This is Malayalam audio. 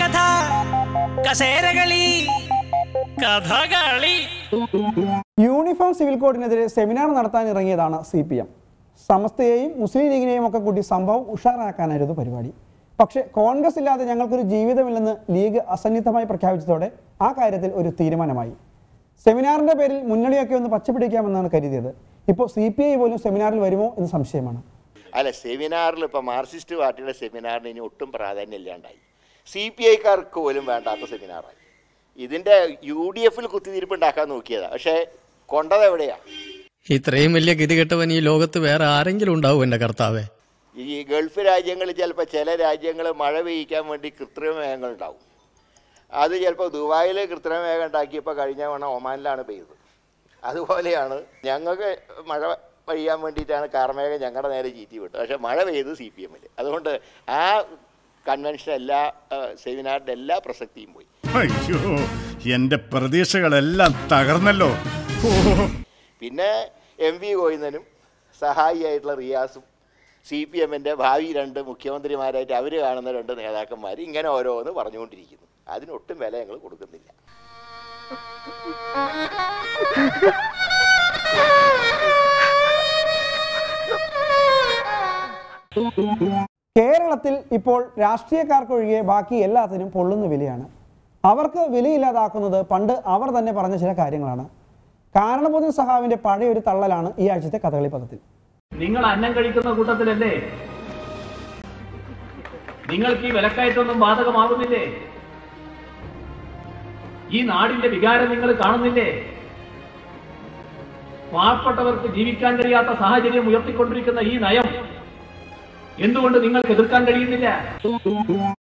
കഥ കസേരകളി കഥകളി യൂണിഫോം സിവിൽ കോഡിനെതിരെ സെമിനാർ നടത്താൻ ഇറങ്ങിയതാണ് സി പി എം സമസ്തയെയും മുസ്ലിം ലീഗിനെയും ഒക്കെ കൂട്ടി സംഭവം ഉഷാറാക്കാനായിരുന്നു പരിപാടി പക്ഷേ കോൺഗ്രസ് ഇല്ലാതെ ഞങ്ങൾക്കൊരു ജീവിതമില്ലെന്ന് ലീഗ് അസന്നിഗ്ധമായി പ്രഖ്യാപിച്ചതോടെ ആ കാര്യത്തിൽ ഒരു തീരുമാനമായി സെമിനാറിന്റെ പേരിൽ മുന്നണിയൊക്കെ ഒന്ന് പച്ചപിടിക്കാമെന്നാണ് കരുതിയത് ഇപ്പോൾ സി പി ഐ പോലും സെമിനാറിൽ വരുമോ എന്ന് സംശയമാണ് അല്ല സെമിനാറിൽ ഇപ്പോൾ മാർക്സിസ്റ്റ് പാർട്ടിയുടെ സെമിനാറിന് ഇനി ഒട്ടും പ്രാധാന്യം ഇല്ലാണ്ടായി സി പി ഐക്കാർക്ക് പോലും വേണ്ടാത്ത സെമിനാറായി ഇതിൻ്റെ യു ഡി എഫിൽ കുത്തിത്തിരിപ്പുണ്ടാക്കാൻ നോക്കിയതാണ് പക്ഷേ കൊണ്ടത് എവിടെയാണ് ഇത്രയും വലിയ ഗതികെട്ടവൻ ഈ ലോകത്ത് വേറെ ആരെങ്കിലും ഉണ്ടാവും എന്റെ കർത്താവേ ഈ ഗൾഫ് രാജ്യങ്ങളിൽ ചിലപ്പോൾ ചില രാജ്യങ്ങൾ മഴ പെയ്യിക്കാൻ വേണ്ടി കൃത്രിമ മേഘങ്ങൾ ഉണ്ടാവും അത് ചിലപ്പോൾ ദുബായിൽ കൃത്രിമ മേഘം ഉണ്ടാക്കിയപ്പോൾ കഴിഞ്ഞ തവണ ഒമാനിലാണ് പെയ്തത് അതുപോലെയാണ് ഞങ്ങൾക്ക് മഴ പെയ്യാൻ വേണ്ടിയിട്ടാണ് കാർമേഘം ഞങ്ങളുടെ നേരെ ചീറ്റി വിട്ടത് പക്ഷേ മഴ പെയ്ത് സി പി എമ്മിൽ അതുകൊണ്ട് ആ കൺവെൻഷൻ എല്ലാ സെമിനാറിൻ്റെ എല്ലാ പ്രസക്തിയും പോയി അയ്യോ എന്റെ പ്രതീക്ഷകളെല്ലാം തകർന്നല്ലോ ഓ പിന്നെ എം വി ഗോവിന്ദനും സഹായിയായിട്ടുള്ള റിയാസും സി പി എമ്മിൻ്റെ ഭാവി രണ്ട് മുഖ്യമന്ത്രിമാരായിട്ട് അവർ കാണുന്ന രണ്ട് നേതാക്കന്മാർ ഇങ്ങനെ ഓരോന്ന് പറഞ്ഞുകൊണ്ടിരിക്കുന്നു അതിനൊട്ടും വില ഞങ്ങൾ കൊടുക്കുന്നില്ല കേരളത്തിൽ ഇപ്പോൾ രാഷ്ട്രീയക്കാർക്കൊഴികെ ബാക്കി എല്ലാത്തിനും പൊള്ളുന്ന വിലയാണ് അവർക്ക് വിലയില്ലാതാക്കുന്നത് പണ്ട് അവർ തന്നെ പറഞ്ഞ ചില കാര്യങ്ങളാണ് കാരണബോധൻ സഹാവിന്റെ പഴയ ഒരു തള്ളലാണ് ഈ ആഴ്ചത്തെ കഥകളി പദത്തിൽ നിങ്ങൾ അന്നം കഴിക്കുന്ന കൂട്ടത്തിലല്ലേ നിങ്ങൾക്ക് ഈ വിലക്കയറ്റൊന്നും ബാധകമാകുന്നില്ലേ ഈ നാടിന്റെ വികാരം നിങ്ങൾ കാണുന്നില്ലേ പാവപ്പെട്ടവർക്ക് ജീവിക്കാൻ കഴിയാത്ത സാഹചര്യം ഉയർത്തിക്കൊണ്ടിരിക്കുന്ന ഈ നയം എന്തുകൊണ്ട് നിങ്ങൾക്ക് എതിർക്കാൻ കഴിയുന്നില്ല